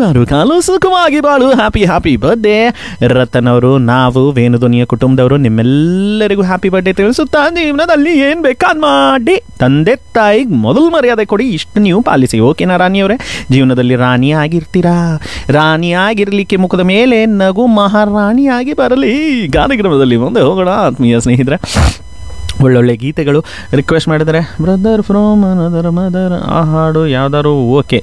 ನೂರಾರು ಕಾಲು ಸುಖವಾಗಿ ಬಾಳು ಹ್ಯಾಪಿ ಹ್ಯಾಪಿ ಬರ್ಡೇ ರತನ್ ಅವರು ನಾವು ವೇಣುಧ್ವನಿಯ ಕುಟುಂಬದವರು ನಿಮ್ಮೆಲ್ಲರಿಗೂ ಹ್ಯಾಪಿ ಬರ್ಡೇ ತಿಳಿಸುತ್ತಾ ಜೀವನದಲ್ಲಿ ಏನ್ ಬೇಕಾದ್ ಮಾಡಿ ತಂದೆ ತಾಯಿಗೆ ಮೊದಲು ಮರ್ಯಾದೆ ಕೊಡಿ ಇಷ್ಟು ನೀವು ಪಾಲಿಸಿ ಓಕೆನಾ ರಾಣಿಯವರೇ ಜೀವನದಲ್ಲಿ ರಾಣಿ ಆಗಿರ್ತೀರಾ ರಾಣಿ ಆಗಿರ್ಲಿಕ್ಕೆ ಮುಖದ ಮೇಲೆ ನಗು ಮಹಾರಾಣಿಯಾಗಿ ಬರಲಿ ಕಾರ್ಯಕ್ರಮದಲ್ಲಿ ಮುಂದೆ ಹೋಗೋಣ ಆತ್ಮೀಯ ಸ್ನೇಹಿತರೆ ಒಳ್ಳೊಳ್ಳೆ ಗೀತೆಗಳು ರಿಕ್ವೆಸ್ಟ್ ಮಾಡಿದರೆ ಬ್ರದರ್ ಫ್ರೋಮ್ ಅನದರ್ ಮದರ್ ಆ ಹಾಡು ಯಾವ್ದಾರು ಓಕೆ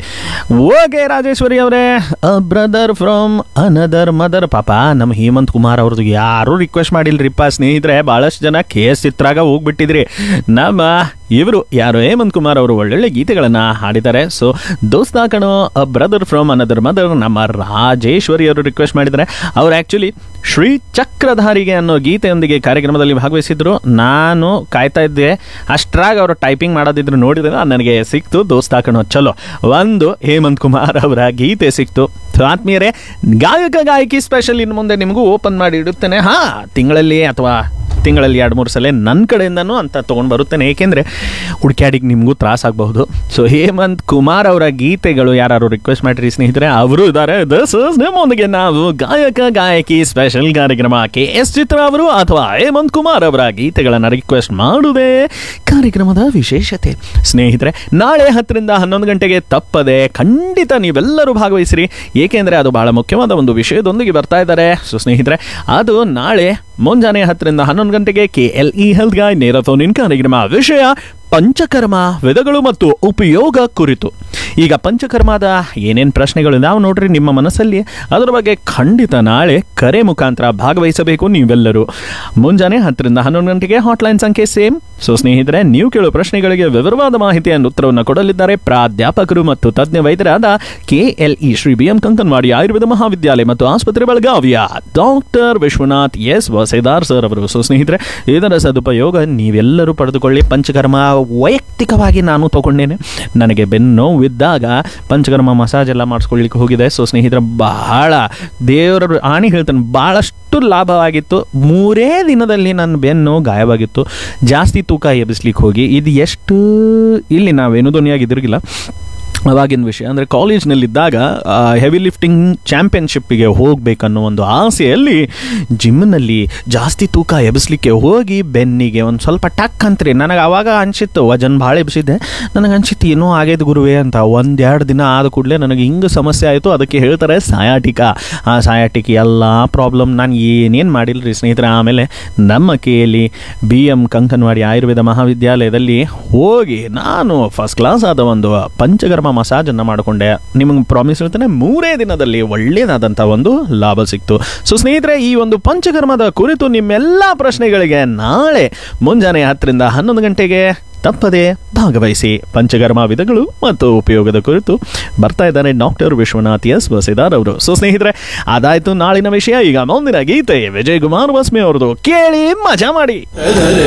ಓಕೆ ರಾಜೇಶ್ವರಿ ಅವರೇ ಬ್ರದರ್ ಫ್ರೋಮ್ ಅನದರ್ ಮದರ್ ಪಾಪ ನಮ್ಮ ಹೇಮಂತ್ ಕುಮಾರ್ ಅವ್ರದ್ದು ಯಾರೂ ರಿಕ್ವೆಸ್ಟ್ ಮಾಡಿಲ್ರಿಪ್ಪ ಸ್ನೇಹಿತರೆ ಭಾಳಷ್ಟು ಜನ ಕೆ ಎಸ್ ಚಿತ್ರಾಗ ಹೋಗ್ಬಿಟ್ಟಿದ್ರಿ ನಮ್ಮ ಇವರು ಯಾರು ಹೇಮಂತ್ ಕುಮಾರ್ ಅವರು ಒಳ್ಳೊಳ್ಳೆ ಗೀತೆಗಳನ್ನು ಹಾಡಿದ್ದಾರೆ ಸೊ ದೋಸ್ತ ಕಣೋ ಬ್ರದರ್ ಫ್ರಮ್ ಅನದರ್ ಮದರ್ ನಮ್ಮ ರಾಜೇಶ್ವರಿ ಅವರು ರಿಕ್ವೆಸ್ಟ್ ಮಾಡಿದ್ದಾರೆ ಅವ್ರು ಆ್ಯಕ್ಚುಲಿ ಶ್ರೀ ಚಕ್ರಧಾರಿಗೆ ಅನ್ನೋ ಗೀತೆಯೊಂದಿಗೆ ಕಾರ್ಯಕ್ರಮದಲ್ಲಿ ಭಾಗವಹಿಸಿದ್ರು ನಾನು ಕಾಯ್ತಾ ಇದ್ದೆ ಅಷ್ಟ್ರಾಗ ಅವರು ಟೈಪಿಂಗ್ ಮಾಡೋದಿದ್ರು ನೋಡಿದ್ರೆ ನನಗೆ ಸಿಕ್ತು ದೋಸ್ತ ಕಣೋ ಚಲೋ ಒಂದು ಹೇಮಂತ್ ಕುಮಾರ್ ಅವರ ಗೀತೆ ಸಿಕ್ತು ಸೊ ಆತ್ಮೀಯರೇ ಗಾಯಕ ಗಾಯಕಿ ಸ್ಪೆಷಲ್ ಇನ್ನು ಮುಂದೆ ನಿಮಗೂ ಓಪನ್ ಮಾಡಿ ಇಡುತ್ತೇನೆ ಹಾ ತಿಂಗಳಲ್ಲಿ ಅಥವಾ ತಿಂಗಳಲ್ಲಿ ಎರಡು ಮೂರು ಸಲ ನನ್ನ ಕಡೆಯಿಂದನೂ ಅಂತ ತೊಗೊಂಡು ಬರುತ್ತೇನೆ ಏಕೆಂದರೆ ಹುಡುಕ್ಯಾಡಿಗೆ ನಿಮಗೂ ತ್ರಾಸಾಗಬಹುದು ಸೊ ಹೇಮಂತ್ ಕುಮಾರ್ ಅವರ ಗೀತೆಗಳು ಯಾರು ರಿಕ್ವೆಸ್ಟ್ ಮಾಡಿರಿ ಸ್ನೇಹಿತರೆ ಅವರು ಇದ್ದಾರೆ ದಸ್ ಇಸ್ ನಿಮ್ಮೊಂದಿಗೆ ನಾವು ಗಾಯಕ ಗಾಯಕಿ ಸ್ಪೆಷಲ್ ಕಾರ್ಯಕ್ರಮ ಕೆ ಎಸ್ ಚಿತ್ರ ಅವರು ಅಥವಾ ಹೇಮಂತ್ ಕುಮಾರ್ ಅವರ ಗೀತೆಗಳನ್ನು ರಿಕ್ವೆಸ್ಟ್ ಮಾಡುವುದೇ ಕಾರ್ಯಕ್ರಮದ ವಿಶೇಷತೆ ಸ್ನೇಹಿತರೆ ನಾಳೆ ಹತ್ತರಿಂದ ಹನ್ನೊಂದು ಗಂಟೆಗೆ ತಪ್ಪದೆ ಖಂಡಿತ ನೀವೆಲ್ಲರೂ ಭಾಗವಹಿಸಿರಿ ಏಕೆಂದರೆ ಅದು ಬಹಳ ಮುಖ್ಯವಾದ ಒಂದು ವಿಷಯದೊಂದಿಗೆ ಬರ್ತಾ ಇದ್ದಾರೆ ಸೊ ಸ್ನೇಹಿತರೆ ಅದು ನಾಳೆ ಮುಂಜಾನೆ ಹತ್ತರಿಂದ ಹನ್ನೊಂದು ಗಂಟೆಗೆ ಕೆ ಎಲ್ ಇ ಹೆಲ್ತ್ ಗಾಯ್ ನೇರ ಫೋನ್ ಇನ್ ಕಾರ್ಯಕ್ರಮ ವಿಷಯ ಪಂಚಕರ್ಮ ವಿಧಗಳು ಮತ್ತು ಉಪಯೋಗ ಕುರಿತು ಈಗ ಪಂಚಕರ್ಮದ ಏನೇನು ಪ್ರಶ್ನೆಗಳು ನಾವು ನೋಡ್ರಿ ನಿಮ್ಮ ಮನಸ್ಸಲ್ಲಿ ಅದರ ಬಗ್ಗೆ ಖಂಡಿತ ನಾಳೆ ಕರೆ ಮುಖಾಂತರ ಭಾಗವಹಿಸಬೇಕು ನೀವೆಲ್ಲರೂ ಮುಂಜಾನೆ ಹತ್ತರಿಂದ ಹನ್ನೊಂದು ಗಂಟೆಗೆ ಹಾಟ್ಲೈನ್ ಸಂಖ್ಯೆ ಸೇಮ್ ಸೊ ಸ್ನೇಹಿತರೆ ನೀವು ಕೇಳುವ ಪ್ರಶ್ನೆಗಳಿಗೆ ವಿವರವಾದ ಮಾಹಿತಿಯನ್ನು ಉತ್ತರವನ್ನು ಕೊಡಲಿದ್ದಾರೆ ಪ್ರಾಧ್ಯಾಪಕರು ಮತ್ತು ತಜ್ಞ ವೈದ್ಯರಾದ K L E Shri B M Kankanwadi Ayurveda Mahavidyalaya ಮತ್ತು ಆಸ್ಪತ್ರೆ ಬೆಳಗಾವಿಯ doctor Vishwanath S Vasedar sir ಅವರು ಸೊ ಸ್ನೇಹಿತರೆ ಇದರ ಸದುಪಯೋಗ ನೀವೆಲ್ಲರೂ ಪಡೆದುಕೊಳ್ಳಿ ಪಂಚಕರ್ಮ ವೈಯಕ್ತಿಕವಾಗಿ ನಾನು ತಗೊಂಡೇನೆ ನನಗೆ ಬೆನ್ನು ನೋವಿದ್ದಾಗ ಪಂಚಕರ್ಮ ಮಸಾಜ್ ಎಲ್ಲ ಮಾಡಿಸ್ಕೊಳ್ಳಿಕ್ಕೆ ಹೋಗಿದೆ ಸೊ ಸ್ನೇಹಿತರೆ ಬಹಳ ದೇವರ ಆಣಿ ಹೇಳ್ತಾನೆ ಭಾಳಷ್ಟು ಲಾಭವಾಗಿತ್ತು ಮೂರೇ ದಿನದಲ್ಲಿ ನನ್ನ ಬೆನ್ನು ಗಾಯವಾಗಿತ್ತು ಜಾಸ್ತಿ ತೂಕ ಎಬ್ಬಿಸ್ಲಿಕ್ಕೆ ಹೋಗಿ ಇದು ಎಷ್ಟು ಇಲ್ಲಿ ನಾವೇನು ಧ್ವನಿಯಾಗಿದ್ದಿರಲಿಲ್ಲ ಅವಾಗಿನ ವಿಷಯ ಅಂದರೆ ಕಾಲೇಜ್ನಲ್ಲಿದ್ದಾಗ ಹೆವಿ ಲಿಫ್ಟಿಂಗ್ ಚಾಂಪಿಯನ್ಶಿಪ್ಪಿಗೆ ಹೋಗಬೇಕನ್ನೋ ಒಂದು ಆಸೆಯಲ್ಲಿ ಜಿಮ್ನಲ್ಲಿ ಜಾಸ್ತಿ ತೂಕ ಎಬ್ಬಿಸ್ಲಿಕ್ಕೆ ಹೋಗಿ ಬೆನ್ನಿಗೆ ಒಂದು ಸ್ವಲ್ಪ ಟಕ್ ಅಂತ್ರಿ ನನಗೆ ಆವಾಗ ಅನಿಸಿತ್ತು ವಜನ್ ಭಾಳ ಎಬ್ಸಿದ್ದೆ ನನಗೆ ಅನಿಸಿತ್ತು ಏನೋ ಆಗೈದು ಗುರುವೇ ಅಂತ ಒಂದೆರಡು ದಿನ ಆದ ಕೂಡಲೇ ನನಗೆ ಹಿಂಗೆ ಸಮಸ್ಯೆ ಆಯಿತು ಅದಕ್ಕೆ ಹೇಳ್ತಾರೆ ಸಾಯಾಟಿಕ ಆ ಸಾಯಾಟಿಕ್ ಎಲ್ಲ ಪ್ರಾಬ್ಲಮ್ ನಾನು ಏನೇನು ಮಾಡಿಲ್ಲ ರೀ ಸ್ನೇಹಿತರೆ ಆಮೇಲೆ ನಮ್ಮ ಕೇಳಿ ಬಿ ಎಮ್ ಕಂಕನವಾಡಿ ಆಯುರ್ವೇದ ಮಹಾವಿದ್ಯಾಲಯದಲ್ಲಿ ಹೋಗಿ ನಾನು ಫಸ್ಟ್ ಕ್ಲಾಸ್ ಆದ ಒಂದು ಪಂಚಕರ್ಮ ಮಸಾಜನ್ನು ಮಾಡಿಕೊಂಡೆ ನಿಮಗೆ ಪ್ರಾಮಿಸ್ ಹೇಳ್ತೇನೆ ಮೂರೇ ದಿನದಲ್ಲಿ ಒಳ್ಳೆಯದಾದಂಥ ಒಂದು ಲಾಭ ಸಿಕ್ತು ಸೊ ಸ್ನೇಹಿತರೆ ಈ ಒಂದು ಪಂಚಕರ್ಮದ ಕುರಿತು ನಿಮ್ಮೆಲ್ಲ ಪ್ರಶ್ನೆಗಳಿಗೆ ನಾಳೆ ಮುಂಜಾನೆ ಹತ್ತರಿಂದ ಹನ್ನೊಂದು ಗಂಟೆಗೆ ತಪ್ಪದೆ ಭಾಗವಹಿಸಿ ಪಂಚಕರ್ಮ ವಿಧಗಳು ಮತ್ತು ಉಪಯೋಗದ ಕುರಿತು ಬರ್ತಾ ಇದ್ದಾರೆ ಡಾಕ್ಟರ್ ವಿಶ್ವನಾಥ್ ಎಸ್ ಬಸಿದಾರ್ ಅವರು ಸೊ ಸ್ನೇಹಿತರೆ ಅದಾಯ್ತು ನಾಳಿನ ವಿಷಯ ಈಗ ಮುಂದಿನ ಗೀತೆ ವಿಜಯ್ ಕುಮಾರ್ ವಸ್ಮಿ ಅವ್ರದ್ದು ಕೇಳಿ ಮಜಾ ಮಾಡಿ